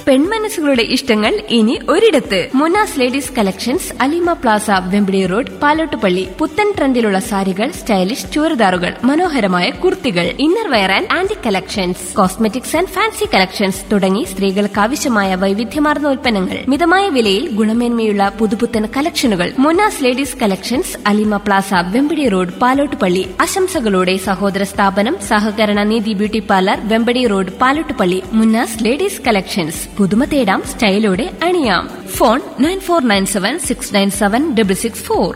പെൺമനസ്സുകളുടെ ഇഷ്ടങ്ങൾ ഇനി ഒരിടത്ത് Munas ladies collections Alima plaza Vempidi road Palottupalli പുത്തൻ ട്രെൻഡിലുള്ള സാരികൾ സ്റ്റൈലിഷ് ചുരിദാറുകൾ മനോഹരമായ കുർത്തികൾ inner wear and aunty collections cosmetics and fancy collections തുടങ്ങി സ്ത്രീകൾക്ക് ആവശ്യമായ വൈവിധ്യമാർന്ന ഉൽപ്പന്നങ്ങൾ മിതമായ വിലയിൽ ഗുണമേന്മയുള്ള പുതുപുത്തൻ കളക്ഷനുകൾ Munas ladies collections Alima plaza Vembadi road Palottupalli ആശംസകളോടെ സഹോദര സ്ഥാപനം സഹകരണ നീതി beauty parlour Vembadi road Palottupalli Munnas ladies collections പുതുമ തേടാം സ്റ്റൈലോടെ അണിയാം phone nine four nine seven six nine seven double six four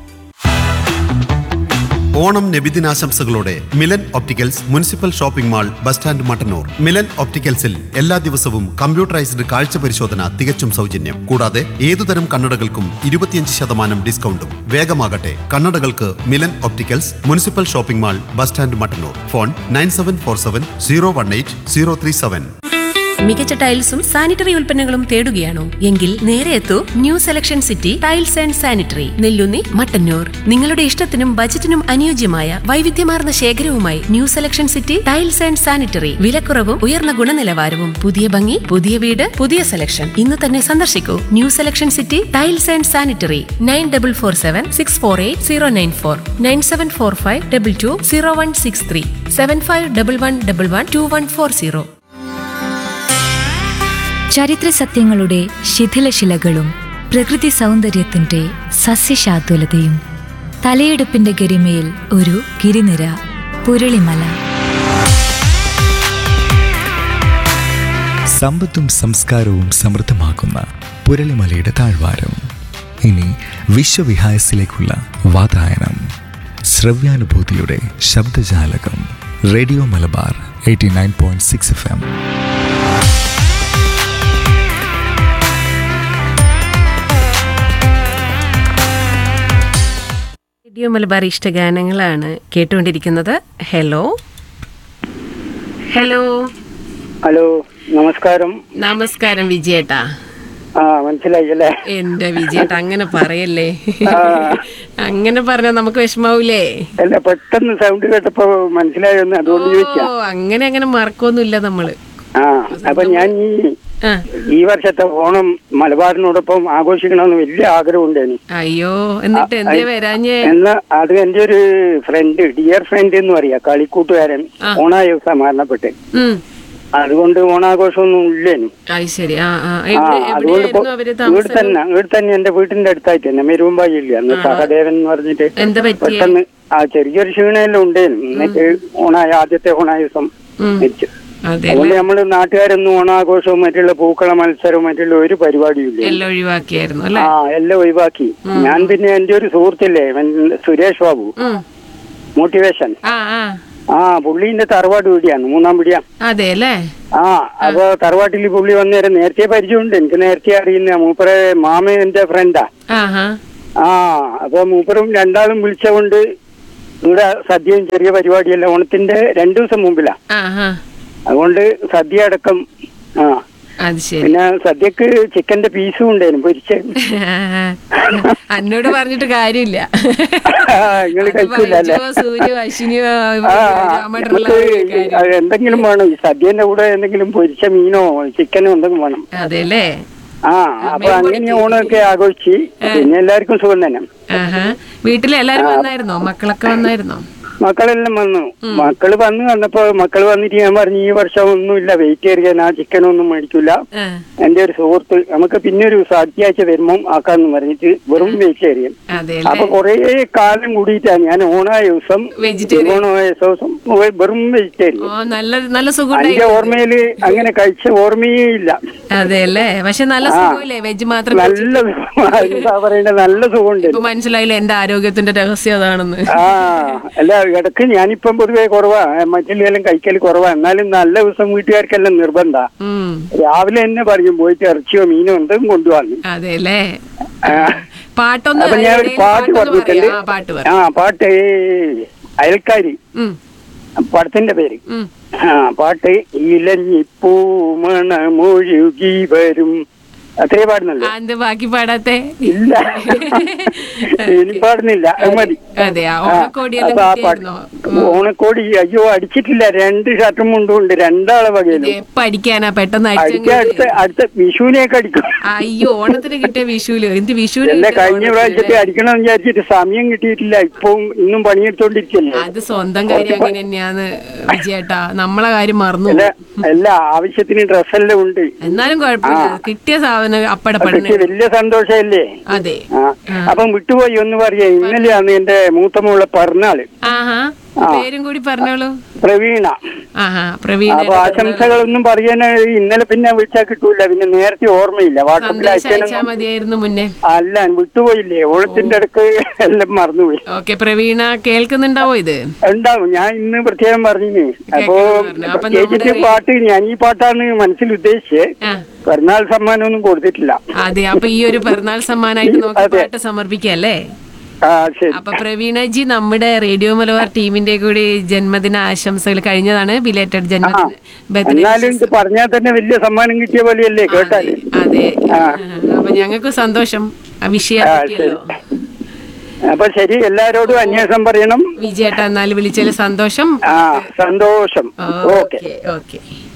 Onam നബിദിനാശംസകളോടെ Milan opticals municipal shopping mall bus stand Mattannur Milan ഒപ്റ്റിക്കൽസിൽ എല്ലാ ദിവസവും കമ്പ്യൂട്ടറൈസ്ഡ് കാഴ്ച പരിശോധന തികച്ചും സൗജന്യം കൂടാതെ ഏതുതരം കണ്ണടകൾക്കും ഇരുപത്തിയഞ്ച് ശതമാനം ഡിസ്കൗണ്ടും വേഗമാകട്ടെ കണ്ണടകൾക്ക് Milan opticals municipal shopping mall bus stand Mattannur phone nine seven four seven zero one eight zero three seven മികച്ച ടൈൽസും സാനിറ്ററി ഉൽപ്പന്നങ്ങളും തേടുകയാണോ എങ്കിൽ നേരെ എത്തൂ new selection city tiles and sanitary Nellunni Mattannur നിങ്ങളുടെ ഇഷ്ടത്തിനും ബജറ്റിനും അനുയോജ്യമായ വൈവിധ്യമാർന്ന ശേഖരവുമായി new selection city tiles and sanitary വിലക്കുറവും ഉയർന്ന ഗുണനിലവാരവും പുതിയ ഭംഗി പുതിയ വീട് പുതിയ സെലക്ഷൻ ഇന്ന് തന്നെ സന്ദർശിക്കൂ new selection city tiles and sanitary nine double four seven six four eight zero nine four nine seven four five double two zero one six three seven five double one double one two one four zero ചരിത്ര സത്യങ്ങളുടെ ശിഥിലശിലകളും പ്രകൃതി സൗന്ദര്യത്തിന്റെ സസ്യശാതുലതയും തലയെടുപ്പിന്റെ ഗരിമയിൽ ഒരു ഗിരിനിര പുരളിമല സമ്പത്തും സംസ്കാരവും സമൃദ്ധമാക്കുന്ന പുരളിമലയുടെ താഴ്വാരം ഇനി വിശ്വവിഹായസിലേക്കുള്ള വാതായനം ശ്രവ്യാനുഭൂതിയുടെ ശബ്ദജാലകം radio Malabar eighty nine point six F M radio Malabar ഇഷ്ടഗാനങ്ങളാണ് കേട്ടുകൊണ്ടിരിക്കുന്നത് ഹലോ ഹലോ ഹലോ നമസ്കാരം നമസ്കാരം വിജയേട്ടാ ആ മനസ്സിലായി അല്ലേ എന്റെ വിജയേട്ടാ അങ്ങനെ പറയല്ലേ അങ്ങനെ പറഞ്ഞാ നമുക്ക് വിഷമാവൂലേ അല്ല പെട്ടെന്ന് സൗണ്ട് കേട്ടപ്പോ മനസ്സിലായെന്ന് അതുകൊണ്ട് ചോദിച്ചാ ഓ അങ്ങനെ അങ്ങനെ മറക്കൊന്നുമില്ല നമ്മള് ആ അപ്പൊ ഞാൻ ഈ ആ ഈ വർഷത്തെ ഓണം മലബാറിനോടൊപ്പം ആഘോഷിക്കണമെന്ന് വലിയ ആഗ്രഹമുണ്ട് എനിക്ക് അയ്യോ എന്നിട്ട് എന്തേ വരാഞ്ഞേ എന്നാ അത് എന്റെ ഒരു ഫ്രണ്ട് ഡിയർ ഫ്രണ്ട് എന്ന് പറയാ കളിക്കൂട്ടുകാരൻ ഓണായോസ മരണപ്പെട്ട് ഉം അതുകൊണ്ട് ഓണാഘോഷമൊന്നും ഇല്ലേനു അത് ശരി ആ ആ ആ എവിടെ അതുകൊണ്ട് ഇപ്പൊ എവിടെയായിരുന്നു അവര് വീട് താമസം തന്നെ വീട് തന്നെ എന്റെ വീട്ടിന്റെ അടുത്തായിട്ട് തന്നെ മെരുമ്പായി ഇല്ല അന്ന് സഹദേവൻ എന്ന് പറഞ്ഞിട്ട് എന്താ പറ്റിയേ? പെട്ടെന്ന് ആ ചെറിയൊരു ക്ഷീണമെല്ലാം ഉണ്ടായിരുന്നു എന്നിട്ട് ഓണായ ആദ്യത്തെ ഓണായ ദിവസം ഉം. മരിച്ചു അതെ അതുകൊണ്ട് നമ്മള് നാട്ടുകാരൊന്നും ഓണാഘോഷവും മറ്റുള്ള പൂക്കള മത്സരവും മറ്റുള്ള ഒരു പരിപാടിയും ഇല്ല എല്ലാം ഒഴിവാക്കിയായിരുന്നു അല്ലെ ആ എല്ലാം ഒഴിവാക്കി ഞാൻ പിന്നെ എന്റെ ഒരു സുഹൃത്തില്ലേ ഇവൻ സുരേഷ് ബാബു ഉം മോട്ടിവേഷൻ ആ ആ ആ പുള്ളീന്റെ തറവാട് വീടിയാണ് മൂന്നാം പിടിയാ അതെ അല്ലേ ആ അപ്പൊ തറവാട്ടിൽ പുള്ളി വന്നേരം നേരത്തെ പരിചയമുണ്ട് എനിക്ക് നേരത്തെ അറിയുന്ന മൂപ്പരെ മാമ എന്റെ ഫ്രണ്ടാ ആഹാ ആ അപ്പൊ മൂപ്പറും രണ്ടാളും വിളിച്ചുകൊണ്ട് ഇവിടെ സദ്യയും ചെറിയ പരിപാടിയല്ല ഓണത്തിന്റെ രണ്ടു ദിവസം മുമ്പിലാ ആഹാ അതുകൊണ്ട് സദ്യ അടക്കം ആ അത് ശരി പിന്നെ സദ്യക്ക് ചിക്കന്റെ പീസും ഉണ്ടായിരുന്നു പൊരിച്ച എന്നോട് പറഞ്ഞിട്ട് കാര്യമില്ല നിങ്ങൾ അത് കഴിക്കില്ല അല്ലേ ബൈജുവോ, സൂര്യോ അശ്വിനിയോ ആ രാമേട്ടനുള്ള നമുക്ക് കാര്യം. അത് എന്തെങ്കിലും വേണം ഈ സദ്യന്റെ കൂടെ എന്തെങ്കിലും പൊരിച്ച മീനോ ചിക്കനോ എന്തെങ്കിലും വേണം അതെല്ലേ ആ അപ്പൊ അങ്ങനെ ഓണമൊക്കെ ആഘോഷിച്ച് പിന്നെ എല്ലാവർക്കും സുഖം തന്നെ ആഹാ വീട്ടിലെല്ലാരും വന്നായിരുന്നോ മക്കളൊക്കെ വന്നായിരുന്നോ മക്കളെല്ലാം വന്നു മക്കള് വന്ന് വന്നപ്പോ മക്കള് വന്നിട്ട് ഞാൻ പറഞ്ഞു ഈ വർഷം ഒന്നുമില്ല വെയിറ്റ് ചെയ്ത് ആ ചിക്കനൊന്നും മേടിക്കില്ല ആ, എന്റെ ഒരു സുഹൃത്ത് നമുക്ക് പിന്നെ ഒരു സദ്യയാഴ്ച വരുമ്പോ ആക്കാന്ന് പറഞ്ഞിട്ട് വെറും വെയിറ്റ് ചെയ്യും അതെല്ലേ അപ്പൊ കൊറേ കാലം കൂടിയിട്ടാണ് ഞാൻ ഓണായ ദിവസം വെജിറ്റേറിയൻ ഓണമായ ദിവസം വെറും വെജിറ്റേറിയൻ ഓ നല്ല നല്ല സുഖം എന്റെ ഓർമ്മയില് അങ്ങനെ കഴിച്ച ഓർമ്മയേ ഇല്ല അതെല്ലേ പക്ഷെ നല്ല സുഖമില്ലേ വെജ് മാത്രം നല്ല എന്താ പറയണ്ട നല്ല സുഖമുണ്ട് ഇപ്പൊ മനസ്സിലായില്ല എന്റെ ആരോഗ്യത്തിന്റെ രഹസ്യം അതാണെന്ന് ആ അല്ല ഇടക്ക് ഞാനിപ്പം പൊതുവേ കുറവാ മറ്റുള്ളതെല്ലാം കഴിക്കൽ കുറവാ എന്നാലും നല്ല ദിവസം വീട്ടുകാർക്കെല്ലാം നിർബന്ധ ഉം രാവിലെ തന്നെ പറയും പോയിട്ട് ഇറച്ചിയോ മീനോ എന്തും കൊണ്ടുവന്നു അതെല്ലേ ആ. പാട്ടൊന്ന് അപ്പൊ ഞാൻ ഒരു ഇടയിൽ പാട്ട് പാട്ടൊന്ന് പറഞ്ഞിട്ടുണ്ട് പറയാം. ആ പാട്ട് പറ ആ പാട്ട് അയൽക്കാരി ഉം പടത്തിന്റെ പേര് ഉം ആ പാട്ട് ഇലഞ്ഞിപ്പൂമണമൊഴുകി വരും അത്രേ പാടുന്നുള്ളൂ ആ, എന്ത് ബാക്കി പാടാത്തെ ഇല്ല ഇനി പാടുന്നില്ല അത് മതി അതെ ആ ആ, ഓണക്കോടിയെല്ലാം അപ്പൊ ആ പാട്ട് കിട്ടിയായിരുന്നോ ഓണക്കോടി അയ്യോ അടിച്ചിട്ടില്ല രണ്ട് ഷർട്ടും മുണ്ടും ഉണ്ട് രണ്ടാളെ ഇത് വകയിലും എപ്പ അടിക്കാനാ പെട്ടെന്ന് അടിച്ച അടുത്ത അടിച്ചങ്ങ് അടുത്ത വിഷുവിനേക്ക് അടിക്കും അയ്യോ ഓണത്തിന് കിട്ടിയ വിഷുവില് എന്ത് വിഷുവിന് അല്ല കിട്ടിയ കഴിഞ്ഞ ഓണത്തിന് പ്രാവശ്യത്തെ അല്ലേ? അടിക്കണം എന്ന് വിചാരിച്ചിട്ട് സമയം കിട്ടിയിട്ടില്ല ഇപ്പം ഇന്നും പണിയെടുത്തോണ്ടിരിക്കല്ലേ അത് സ്വന്തം കാര്യം അങ്ങനെ തന്നെയാന്ന് വിജയേട്ടാ നമ്മളെ കാര്യം മറന്നു അല്ല എല്ലാ ആവശ്യത്തിന് ഡ്രസ്സെല്ലാം ഉണ്ട് എന്നാലും കുഴപ്പമില്ല കിട്ടിയ സാധനം അപ്പടെ പഠനം അതൊക്കെ വലിയ സന്തോഷമല്ലേ അതെ ആ അപ്പം വിട്ടുപോയി ഒന്ന് പറയാ ഇന്നലെയാണ് എന്റെ മൂത്ത മോളെ പിറന്നാള് ആഹാ പേരും കൂടി പറഞ്ഞോളൂ പ്രവീണ ആഹാ പ്രവീണ അപ്പൊ ആശംസകളൊന്നും പറയാൻ ഇന്നലെ പിന്നെ വിളിച്ചാൽ കിട്ടൂല പിന്നെ നേരത്തെ ഓർമ്മയില്ല വാട്സപ്പിൽ സന്ദേശം അയച്ചാ അയച്ചാലും മതിയായിരുന്നു മുന്നേ അല്ല വിട്ടുപോയില്ലേ ഓണത്തിന്റെ അടുക്ക് എല്ലാം മറന്നുപോയി ഓക്കെ പ്രവീണ കേൾക്കുന്നുണ്ടാവോ ഇത് ഉണ്ടാവും ഞാൻ ഇന്ന് പ്രത്യേകം പറഞ്ഞു അപ്പോ പറഞ്ഞു. അപ്പൊ ചേച്ചിന്റെ നമ്മുടെ പാട്ട് ഞാൻ ഈ പാട്ടാണ് മനസ്സിൽ ഉദ്ദേശിച്ചത് ആ പിറന്നാൾ സമ്മാനമൊന്നും കൊടുത്തിട്ടില്ല അതെ അപ്പൊ ഈ ഒരു പിറന്നാൾ സമ്മാനമായിട്ട് നോക്കി അതെ. പാട്ട് സമർപ്പിക്കല്ലേ ആ ശരി അപ്പൊ പ്രവീണജി നമ്മുടെ റേഡിയോ മലബാർ ടീമിന്റെ കൂടി ജന്മദിന ആശംസകൾ കഴിഞ്ഞതാണ് ബിലേറ്റഡ് ആ ജന്മദിന birthday എന്നാലും ഇത് പറഞ്ഞാൽ തന്നെ വലിയ സമ്മാനം കിട്ടിയ പോലെയല്ലേ കേട്ടാല് അതെ ആ. അപ്പൊ ഞങ്ങൾക്ക് സന്തോഷം വിഷയം ആ, പറ്റിയല്ലോ അപ്പൊ ശരി എല്ലാരോടും അന്വേഷണം പറയണം വിജയേട്ട എന്നാൽ വിളിച്ചതിൽ സന്തോഷം ആ സന്തോഷം ഓക്കെ ഓക്കെ ഓക്കെ